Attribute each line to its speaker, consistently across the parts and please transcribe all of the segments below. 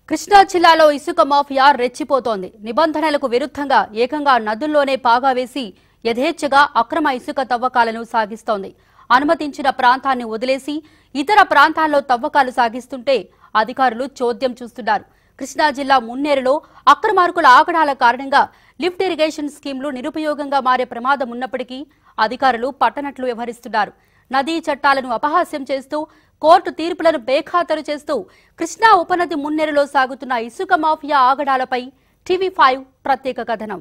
Speaker 1: కృష్ణా జిల్లాలో ఇసుక మాఫియా రెచ్చిపోతోంది నిబంధనలకు విరుద్ధంగా ఏకంగా నదుల్లోనే పాగా వేసి యథేచ్ఛగా అక్రమ ఇసుక తవ్వకాలను సాగిస్తోంది అనుమతించిన ప్రాంతాన్ని వదిలేసి ఇతర ప్రాంతాల్లో తవ్వకాలు సాగిస్తుంటే అధికారులు చోద్యం చూస్తున్నారు కృష్ణా జిల్లా మున్నేరులో అక్రమార్కుల ఆగడాల కారణంగా లిఫ్ట్ ఇరిగేషన్ స్కీమ్లు నిరుపయోగంగా మారే ప్రమాదం ఉన్నప్పటికీ అధికారులు పట్టనట్లు వ్యవహరిస్తున్నారు నదీ చట్టాలను అపహాస్యం చేస్తూ కోర్టు తీర్పులను బేఖాతరు చేస్తూ కృష్ణా ఉపనది మున్నేరులో సాగుతున్న ఇసుక మాఫియా ఆగడాలపై టీవీ ఫైవ్ ప్రత్యేక కథనం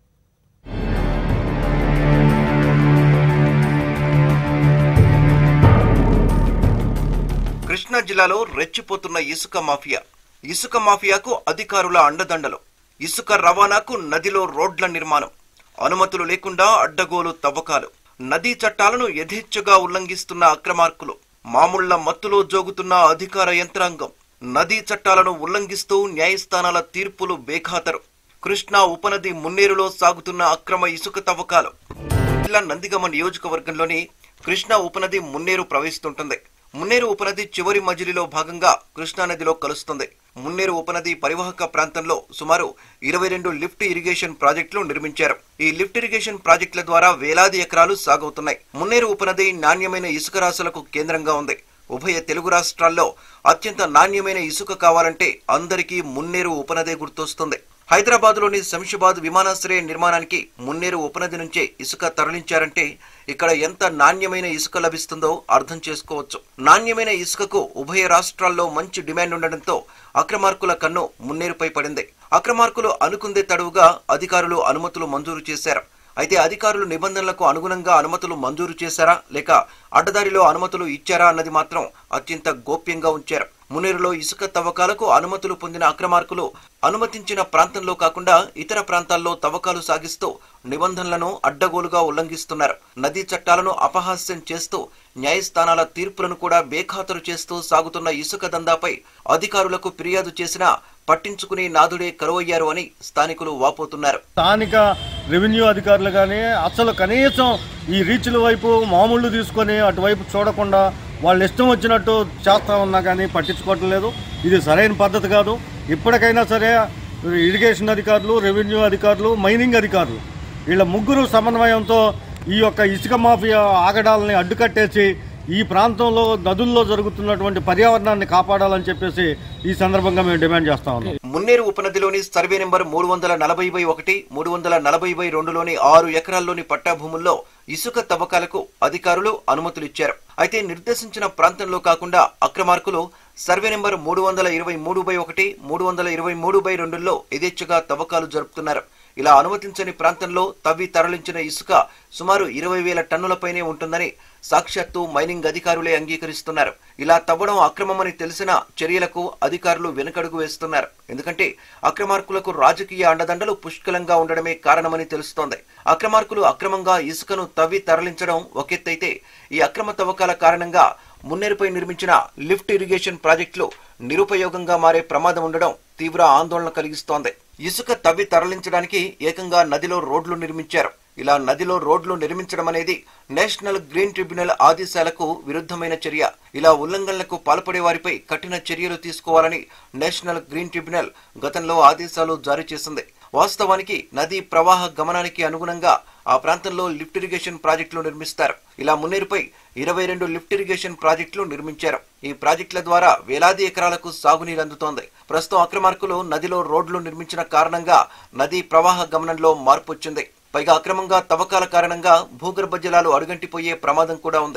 Speaker 2: కృష్ణా జిల్లాలో రెచ్చిపోతున్న ఇసుక మాఫియా ఇసుక మాఫియాకు అధికారుల అండదండలు ఇసుక రవాణాకు నదిలో రోడ్ల నిర్మాణం అనుమతులు లేకుండా అడ్డగోలు తవ్వకాలు నదీ చట్టాలను యథేచ్ఛగా ఉల్లంఘిస్తున్న అక్రమార్కులు మామూళ్ల మత్తులో జోగుతున్న అధికార యంత్రాంగం నదీ చట్టాలను ఉల్లంఘిస్తూ న్యాయస్థానాల తీర్పులు బేఖాతరు కృష్ణా ఉపనది మున్నేరులో సాగుతున్న అక్రమ ఇసుక తవ్వకాలు జిల్లా నందిగమ నియోజకవర్గంలోని కృష్ణా ఉపనది మున్నేరు ప్రవహిస్తుంటుంది మున్నేరు ఉపనది చివరి మజిలీలో భాగంగా కృష్ణా నదిలో కలుస్తుంది మున్నేరు ఉపనది పరివాహక ప్రాంతంలో సుమారు ఇరవై రెండు లిఫ్ట్ ఇరిగేషన్ ప్రాజెక్టులు నిర్మించారు ఈ లిఫ్ట్ ఇరిగేషన్ ప్రాజెక్టుల ద్వారా వేలాది ఎకరాలు సాగవుతున్నాయి మున్నేరు ఉపనది నాణ్యమైన ఇసుక రాశులకు కేంద్రంగా ఉంది ఉభయ తెలుగు రాష్ట్రాల్లో అత్యంత నాణ్యమైన ఇసుక కావాలంటే అందరికీ మున్నేరు ఉపనదే గుర్తొస్తుంది హైదరాబాద్ లోని శంషాబాద్ విమానాశ్రయ నిర్మాణానికి మున్నేరు ఉపనది నుంచే ఇసుక తరలించారంటే ఇక్కడ ఎంత నాణ్యమైన ఇసుక లభిస్తుందో అర్థం చేసుకోవచ్చు నాణ్యమైన ఇసుకకు ఉభయ రాష్ట్రాల్లో మంచి డిమాండ్ ఉండడంతో అక్రమార్కుల కన్ను మున్నేరుపై పడింది అక్రమార్కులు అనుకుందే తడువుగా అధికారులు అనుమతులు మంజూరు చేశారు అయితే అధికారులు నిబంధనలకు అనుగుణంగా అనుమతులు మంజూరు చేశారా లేక అడ్డదారిలో అనుమతులు ఇచ్చారా అన్నది మాత్రం అత్యంత గోప్యంగా ఉంచారు మునేరులో ఇసుక తవ్వకాలకు అనుమతులు పొందిన అక్రమార్కులు అనుమతించిన ప్రాంతంలో కాకుండా ఇతర ప్రాంతాల్లో తవ్వకాలు సాగిస్తూ నిబంధనలను అడ్డగోలుగా ఉల్లంఘిస్తున్నారు నదీ చట్టాలను అపహాస్యం చేస్తూ న్యాయస్థానాల తీర్పులను కూడా బేఖాతరు చేస్తూ సాగుతున్న ఇసుక దందాపై అధికారులకు ఫిర్యాదు చేసినా పట్టించుకునే నాదుడే కరువయ్యారు అని స్థానికులు వాపోతున్నారు
Speaker 3: స్థానిక రెవెన్యూ అధికారులు కానీ అసలు కనీసం ఈ రీచ్ల వైపు మామూళ్ళు తీసుకొని అటువైపు చూడకుండా వాళ్ళు ఇష్టం వచ్చినట్టు చేస్తా ఉన్నా కానీ పట్టించుకోవటం లేదు ఇది సరైన పద్ధతి కాదు ఇప్పటికైనా సరే ఇరిగేషన్ అధికారులు రెవెన్యూ అధికారులు మైనింగ్ అధికారులు వీళ్ళ ముగ్గురు సమన్వయంతో ఈ యొక్క ఇసుక మాఫియా ఆగడాలని అడ్డుకట్టేసి ఈ ప్రాంతంలో నదుల్లో జరుగుతున్నటువంటి పర్యావరణాన్ని కాపాడాలని చెప్పేసి ఈ సందర్భంగా మేము డిమాండ్ చేస్తా ఉన్నాం
Speaker 2: మున్నేరు ఉపనదిలోని సర్వే నెంబర్ మూడు వందల నలభై బై ఒకటి మూడు వందల నలభై బై రెండులోని ఆరు ఎకరాల్లోని పట్టా భూముల్లో ఇసుక తవ్వకాలకు అధికారులు అనుమతులిచ్చారు అయితే నిర్దేశించిన ప్రాంతంలో కాకుండా అక్రమార్కులు సర్వే నెంబర్ మూడు వందల ఇరవై మూడు బై ఒకటి మూడు వందల ఇరవై మూడు బై రెండుల్లో యథేచ్ఛగా తవ్వకాలు జరుపుతున్నారు ఇలా అనుమతించని ప్రాంతంలో తవ్వి తరలించిన ఇసుక సుమారు ఇరవై వేల టన్నులపైనే ఉంటుందని సాక్షాత్తు మైనింగ్ అధికారులే అంగీకరిస్తున్నారు ఇలా తవ్వడం అక్రమమని తెలిసిన చర్యలకు అధికారులు వెనుకడుగు వేస్తున్నారు ఎందుకంటే అక్రమార్కులకు రాజకీయ అండదండలు పుష్కలంగా ఉండడమే కారణమని తెలుస్తోంది అక్రమార్కులు అక్రమంగా ఇసుకను తవ్వి తరలించడం ఒకెత్తైతే ఈ అక్రమ తవ్వకాల కారణంగా మున్నేరుపై నిర్మించిన లిఫ్ట్ ఇరిగేషన్ ప్రాజెక్టులు నిరుపయోగంగా మారే ప్రమాదం ఉండడం తీవ్ర ఆందోళన కలిగిస్తోంది ఇసుక తవ్వి తరలించడానికి ఏకంగా నదిలో రోడ్లు నిర్మించారు ఇలా నదిలో రోడ్లు నిర్మించడం అనేది నేషనల్ గ్రీన్ ట్రిబ్యునల్ ఆదేశాలకు విరుద్ధమైన చర్య ఇలా ఉల్లంఘనలకు పాల్పడే వారిపై కఠిన చర్యలు తీసుకోవాలని నేషనల్ గ్రీన్ ట్రిబ్యునల్ గతంలో ఆదేశాలు జారీ చేసింది వాస్తవానికి నదీ ప్రవాహ గమనానికి అనుగుణంగా ఆ ప్రాంతంలో లిఫ్ట్ ఇరిగేషన్ ప్రాజెక్టులు నిర్మిస్తారు ఇలా మున్నేరుపై ఇరవై రెండు లిఫ్ట్ ఇరిగేషన్ ప్రాజెక్టులు నిర్మించారు ఈ ప్రాజెక్టుల ద్వారా వేలాది ఎకరాలకు సాగునీరు అందుతోంది ప్రస్తుతం అక్రమార్కులు నదిలో రోడ్లు నిర్మించిన కారణంగా నదీ ప్రవాహ గమనంలో మార్పు వచ్చింది పైగా అక్రమంగా తవ్వకాల కారణంగా భూగర్భ జలాలు అడుగంటిపోయే ప్రమాదం కూడా ఉంది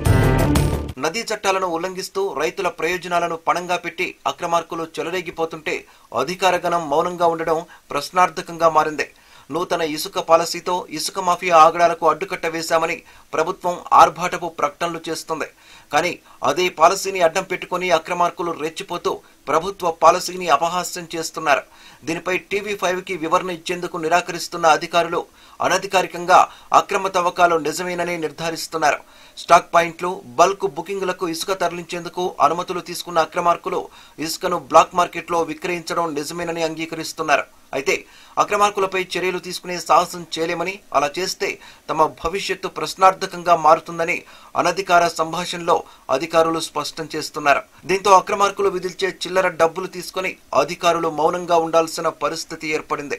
Speaker 2: నదీ చట్టాలను ఉల్లంఘిస్తూ రైతుల ప్రయోజనాలను పణంగా పెట్టి అక్రమార్కులు చెలరేగిపోతుంటే అధికార గణం మౌనంగా ఉండడం ప్రశ్నార్థకంగా మారింది నూతన ఇసుక పాలసీతో ఇసుక మాఫియా ఆగడాలకు అడ్డుకట్ట వేశామని ప్రభుత్వం ఆర్భాటపు ప్రకటనలు చేస్తుంది కానీ అదే పాలసీని అడ్డం పెట్టుకుని అక్రమార్కులు రెచ్చిపోతూ ప్రభుత్వ పాలసీని అపహాస్యం చేస్తున్నారు దీనిపై టీవీ ఫైవ్ కి వివరణ ఇచ్చేందుకు నిరాకరిస్తున్న అధికారులు అనధికారికంగా అక్రమ తవ్వకాలు నిజమేనని నిర్ధారిస్తున్నారు స్టాక్ పాయింట్లు బల్క్ బుకింగ్లకు ఇసుక తరలించేందుకు అనుమతులు తీసుకున్న అక్రమార్కులు ఇసుకను బ్లాక్ మార్కెట్లో విక్రయించడం నిజమేనని అంగీకరిస్తున్నారు అయితే అక్రమార్కులపై చర్యలు తీసుకునే సాహసం చేయలేమని అలా చేస్తే తమ భవిష్యత్తు ప్రశ్నార్థకంగా మారుతుందని అనధికార సంభాషణలో అధికారులు స్పష్టం చేస్తున్నారు దీంతో అక్రమార్కులు విధిల్చే చిల్లర డబ్బులు తీసుకుని అధికారులు మౌనంగా ఉండాల్సిన పరిస్థితి ఏర్పడింది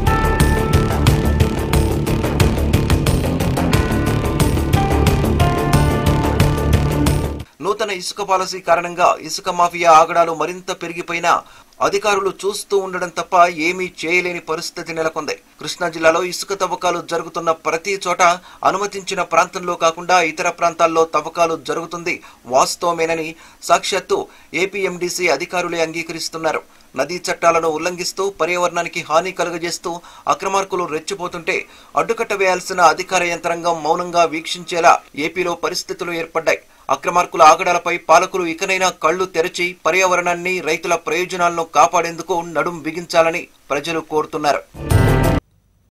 Speaker 2: నూతన ఇసుక పాలసీ కారణంగా ఇసుక మాఫియా ఆగడాలు మరింత పెరిగిపోయినా అధికారులు చూస్తూ ఉండడం తప్ప ఏమీ చేయలేని పరిస్థితి నెలకొంది కృష్ణా జిల్లాలో ఇసుక తవ్వకాలు జరుగుతున్న ప్రతి చోట అనుమతించిన ప్రాంతంలో కాకుండా ఇతర ప్రాంతాల్లో తవ్వకాలు జరుగుతుంది వాస్తవమేనని సాక్షాత్తు ఏపీఎండీసీ అధికారులే అంగీకరిస్తున్నారు నదీ చట్టాలను ఉల్లంఘిస్తూ పర్యావరణానికి హాని కలుగజేస్తూ అక్రమార్కులు రెచ్చిపోతుంటే అడ్డుకట్ట వేయాల్సిన అధికార యంత్రాంగం మౌనంగా వీక్షించేలా ఏపీలో పరిస్థితులు ఏర్పడ్డాయి అక్రమార్కుల ఆగడాలపై పాలకులు ఇకనైనా కళ్లు తెరచి పర్యావరణాన్ని రైతుల ప్రయోజనాలను కాపాడేందుకు నడుం బిగించాలని ప్రజలు కోరుతున్నారు